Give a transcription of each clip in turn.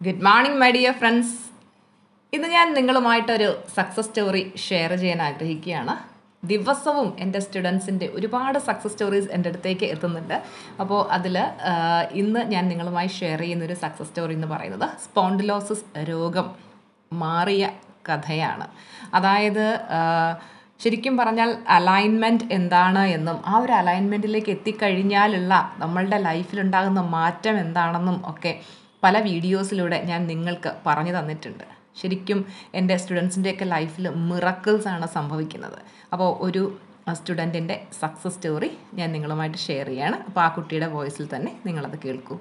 good morning my dear friends ഇന്ന് ഞാൻ നിങ്ങളുമായിട്ടൊരു success story share ചെയ്യാൻ ആഗ്രഹിക്കുകയാണ് ദിവസവും എൻ്റെ സ്റ്റുഡൻസിൻ്റെ ഒരുപാട് സക്സസ് സ്റ്റോറീസ് എൻ്റെ അടുത്തേക്ക് എത്തുന്നുണ്ട് അപ്പോൾ അതിൽ ഇന്ന് ഞാൻ നിങ്ങളുമായി ഷെയർ ചെയ്യുന്നൊരു സക്സസ് സ്റ്റോറി എന്ന് പറയുന്നത് സ്പോണ്ടിലോസിസ് രോഗം മാറിയ കഥയാണ് അതായത് ആ, ശരിക്കും പറഞ്ഞാൽ അലൈൻമെൻറ്റ് എന്താണ് എന്നും ആ ഒരു അലൈൻമെൻറ്റിലേക്ക് എത്തിക്കഴിഞ്ഞാലുള്ള നമ്മളുടെ ലൈഫിലുണ്ടാകുന്ന മാറ്റം എന്താണെന്നും ഒക്കെ പല വീഡിയോസിലൂടെ ഞാൻ നിങ്ങൾക്ക് പറഞ്ഞു തന്നിട്ടുണ്ട് ശരിക്കും എൻ്റെ സ്റ്റുഡൻസിൻ്റെയൊക്കെ ലൈഫിൽ മിറക്കിൾസ് ആണ് സംഭവിക്കുന്നത് അപ്പോൾ ഒരു സ്റ്റുഡൻറ്റിൻ്റെ സക്സസ് സ്റ്റോറി ഞാൻ നിങ്ങളുമായിട്ട് ഷെയർ ചെയ്യാണ് അപ്പോൾ ആ കുട്ടിയുടെ വോയിസിൽ തന്നെ നിങ്ങളത് കേൾക്കൂ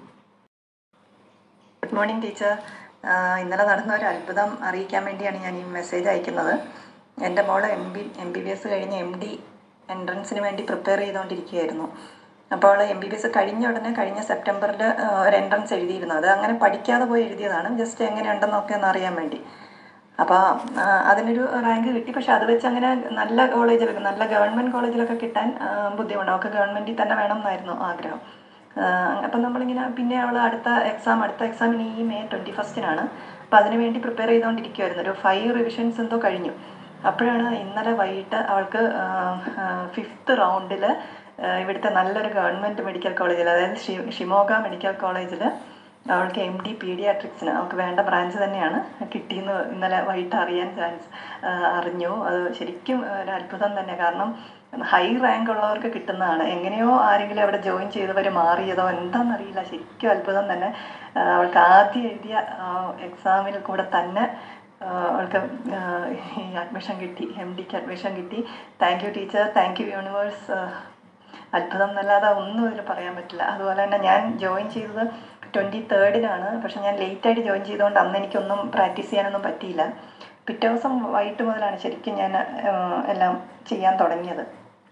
ഗുഡ് മോർണിംഗ് ടീച്ചർ ഇന്നലെ നടന്ന ഒരു അത്ഭുതം അറിയിക്കാൻ വേണ്ടിയാണ് ഞാൻ ഈ മെസ്സേജ് അയക്കുന്നത് എൻ്റെ മോള് M B M B B S കഴിഞ്ഞ് എം ഡി എൻട്രൻസിന് വേണ്ടി പ്രിപ്പയർ ചെയ്തുകൊണ്ടിരിക്കുകയായിരുന്നു അപ്പോൾ എം ബി ബി എസ് കഴിഞ്ഞ ഉടനെ കഴിഞ്ഞ സെപ്റ്റംബറിൽ ഒരു എൻട്രൻസ് എഴുതിയിരുന്നു അത് അങ്ങനെ പഠിക്കാതെ പോയി എഴുതിയതാണ് ജസ്റ്റ് എങ്ങനെയുണ്ടെന്നൊക്കെ ഒന്ന് അറിയാൻ വേണ്ടി അപ്പോൾ അതിനൊരു റാങ്ക് കിട്ടി പക്ഷെ അത് വെച്ച് അങ്ങനെ നല്ല കോളേജിലൊക്കെ നല്ല ഗവൺമെൻറ് കോളേജിലൊക്കെ കിട്ടാൻ ആ, ബുദ്ധിമുട്ട് അവൾക്ക് ഗവൺമെൻറ്റിൽ തന്നെ വേണം എന്നായിരുന്നു ആഗ്രഹം അപ്പം നമ്മളിങ്ങനെ പിന്നെ അവൾ അടുത്ത എക്സാം അടുത്ത എക്സാം ഇനി ഈ മെയ് ട്വൻറ്റി ഫസ്റ്റിനാണ് അപ്പോൾ അതിന് വേണ്ടി പ്രിപ്പയർ ചെയ്തുകൊണ്ടിരിക്കുമായിരുന്നു ഒരു ഫൈവ് റിവിഷൻസ് എന്തോ കഴിഞ്ഞു അപ്പോഴാണ് ഇന്നലെ വൈകിട്ട് അവൾക്ക് ഫിഫ്ത്ത് റൗണ്ടിൽ ഇവിടുത്തെ നല്ലൊരു ഗവൺമെൻറ് മെഡിക്കൽ കോളേജിൽ അതായത് ഷി ഷിമോഗ മെഡിക്കൽ കോളേജിൽ അവൾക്ക് എം ഡി പീഡിയാട്രിക്സിന് അവൾക്ക് വേണ്ട ബ്രാഞ്ച് തന്നെയാണ് കിട്ടിയെന്ന് ഇന്നലെ വൈകിട്ട് അറിയാൻ ചാൻസ് അറിഞ്ഞു അത് ശരിക്കും ഒരു അത്ഭുതം തന്നെ കാരണം ഹൈ റാങ്ക് ഉള്ളവർക്ക് കിട്ടുന്നതാണ് എങ്ങനെയോ ആരെങ്കിലും അവിടെ ജോയിൻ ചെയ്തവർ മാറിയതോ എന്താണെന്നറിയില്ല ശരിക്കും അത്ഭുതം തന്നെ ആ, അവൾക്ക് ആദ്യം എഴുതിയ എക്സാമിൽ കൂടെ തന്നെ ആ, അവൾക്ക് ആ, ഈ അഡ്മിഷൻ കിട്ടി എം ഡിക്ക് അഡ്മിഷൻ കിട്ടി thank you teacher thank you universe അത്ഭുതം എന്നല്ലാതെ ഒന്നും ഇതിൽ പറയാൻ പറ്റില്ല അതുപോലെ തന്നെ ഞാൻ ജോയിൻ ചെയ്തത് ട്വൻറ്റി തേർഡിനാണ് പക്ഷെ ഞാൻ ലേറ്റായിട്ട് ജോയിൻ ചെയ്തുകൊണ്ട് അന്ന് എനിക്കൊന്നും പ്രാക്ടീസ് ചെയ്യാനൊന്നും പറ്റിയില്ല പിറ്റേ ദിവസം വൈകിട്ട് മുതലാണ് ശരിക്കും ഞാൻ ആ, എല്ലാം ചെയ്യാൻ തുടങ്ങിയത്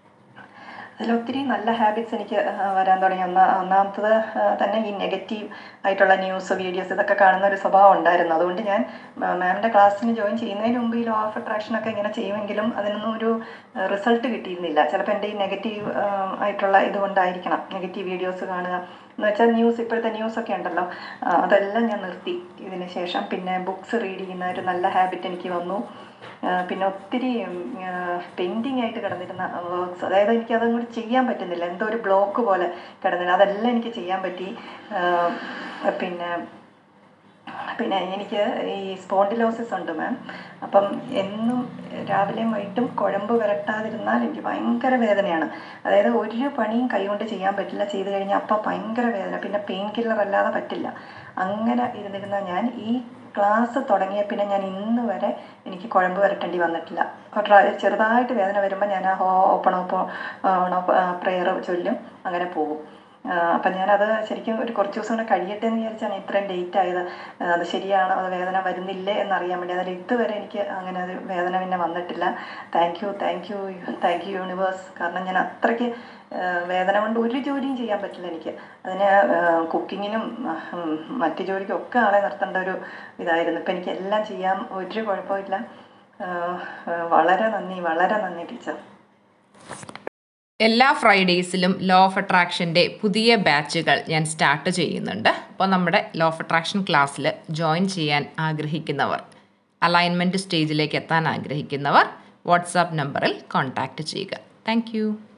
അതിലൊത്തിരി നല്ല ഹാബിറ്റ്സ് എനിക്ക് ആ, വരാൻ തുടങ്ങി ഒന്നാ ഒന്നാമത്തത് ആ, തന്നെ ഈ നെഗറ്റീവ് ആയിട്ടുള്ള ന്യൂസ് വീഡിയോസ് ഇതൊക്കെ കാണുന്ന ഒരു സ്വഭാവം ഉണ്ടായിരുന്നു അതുകൊണ്ട് ഞാൻ മാമിൻ്റെ ക്ലാസ്സിന് ജോയിൻ ചെയ്യുന്നതിന് മുമ്പ് ഈ ലോ ഓഫ് അട്രാക്ഷൻ ഒക്കെ ഇങ്ങനെ ചെയ്യുമെങ്കിലും അതിനൊന്നും ഒരു റിസൾട്ട് കിട്ടിയിരുന്നില്ല ചിലപ്പോൾ എൻ്റെ ഈ നെഗറ്റീവ് ആയിട്ടുള്ള ഇതുകൊണ്ടായിരിക്കണം നെഗറ്റീവ് വീഡിയോസ് കാണുക എന്ന് വെച്ചാൽ ന്യൂസ് ഇപ്പോഴത്തെ ന്യൂസ് ഒക്കെ ഉണ്ടല്ലോ ആ, അതെല്ലാം ഞാൻ നിർത്തി ഇതിന് ശേഷം പിന്നെ ബുക്സ് റീഡ് ചെയ്യുന്ന ഒരു നല്ല ഹാബിറ്റ് എനിക്ക് വന്നു ആ, പിന്നെ ഒത്തിരി പെൻഡിങ് ആയിട്ട് കിടന്നിരുന്ന വർക്ക്സ് അതായത് എനിക്ക് അതും കൂടി ചെയ്യാൻ പറ്റുന്നില്ല എന്തോ ഒരു ബ്ലോക്ക് പോലെ കിടന്നില്ല അതെല്ലാം എനിക്ക് ചെയ്യാൻ പറ്റി ആ, പിന്നെ പിന്നെ എനിക്ക് ഈ സ്പോണ്ടിലോസിസ് ഉണ്ട് മാം അപ്പം എന്നും രാവിലെയും വൈകിട്ടും കുഴമ്പ് വരട്ടാതിരുന്നാൽ എനിക്ക് ഭയങ്കര വേദനയാണ് അതായത് ഒരു പണിയും കൈകൊണ്ട് ചെയ്യാൻ പറ്റില്ല ചെയ്ത് കഴിഞ്ഞാൽ അപ്പം ഭയങ്കര വേദന പിന്നെ പെയിൻ കില്ലർ അല്ലാതെ പറ്റില്ല അങ്ങനെ ഇരുന്നിരുന്ന ഞാൻ ഈ ക്ലാസ് തുടങ്ങിയ പിന്നെ ഞാൻ ഇന്ന് വരെ എനിക്ക് കുഴമ്പ് വരട്ടേണ്ടി വന്നിട്ടില്ല ഒരു ചെറുതായിട്ട് വേദന വരുമ്പോൾ ഞാൻ ആ ഹോ ഓപ്പൺ ഓപ്പോ ഓണോ പ്രെയർ ചൊല്ലും അങ്ങനെ പോകും അപ്പം ഞാനത് ശരിക്കും ഒരു കുറച്ച് ദിവസം കൂടെ കഴിയട്ടെ എന്ന് വിചാരിച്ചാണ് ഇത്രയും ഡേറ്റ് ആയത് ആ, അത് ശരിയാണോ അത് വേദന വരുന്നില്ലേ എന്നറിയാൻ വേണ്ടി അതിൽ ഇതുവരെ എനിക്ക് അങ്ങനെ ഒരു വേദന പിന്നെ വന്നിട്ടില്ല thank you thank you thank you universe കാരണം ഞാൻ അത്രയ്ക്ക് ആ, വേദന കൊണ്ട് ഒരു ജോലിയും ചെയ്യാൻ പറ്റില്ല എനിക്ക് അതിന് കുക്കിങ്ങിനും മറ്റു ജോലിക്കും ഒക്കെ ആളെ നിർത്തേണ്ട ഒരു ഇതായിരുന്നു ഇപ്പം എനിക്ക് എല്ലാം ചെയ്യാൻ ഒരു കുഴപ്പമില്ല ആ, ആ, വളരെ നന്ദി വളരെ നന്ദി ടീച്ചർ എല്ലാ ഫ്രൈഡേയ്സിലും ലോ ഓഫ് അട്രാക്ഷൻ്റെ പുതിയ ബാച്ചുകൾ ഞാൻ സ്റ്റാർട്ട് ചെയ്യുന്നുണ്ട് അപ്പോൾ നമ്മുടെ ലോ ഓഫ് അട്രാക്ഷൻ ക്ലാസ്സിൽ ജോയിൻ ചെയ്യാൻ ആഗ്രഹിക്കുന്നവർ അലൈൻമെൻറ്റ് സ്റ്റേജിലേക്ക് എത്താൻ ആഗ്രഹിക്കുന്നവർ വാട്സാപ്പ് നമ്പറിൽ കോൺടാക്റ്റ് ചെയ്യുക താങ്ക്